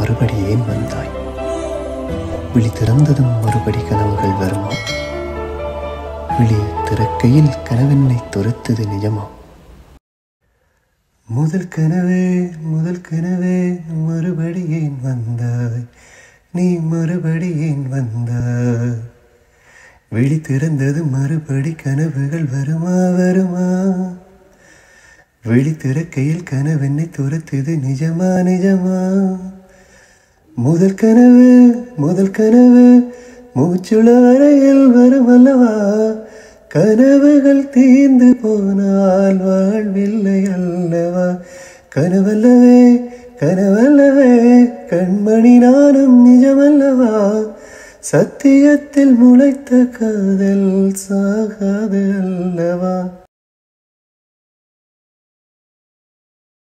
மறுபடி ஏன் வந்தாய் விழி திறந்ததும் மறுபடி கனவுகள் வருமா விழி திறக்கையில் கனவென்னை துரத்துது நிஜமா முதல் கனவே முதல் கனவே மறுபடி ஏன் வந்தாய் நீ மறுபடி ஏன் வந்தாய் விழி திறந்தது மறுபடி கனவுகள் வருமா வருமா விழி திறக்கையில் கனவென்னை துரத்துது நிஜமா நிஜமா முதல் கனவு முதல் கனவு மூச்சுள்ள வரையில் வரும் அல்லவா கனவுகள் தீர்ந்து போனால் வாழ்வில்லை அல்லவா கனவல்லவே கனவல்லவே கண்மணி நானும் நிஜமல்லவா சத்தியத்தில் முளைத்த காதல் சாகாது அல்லவா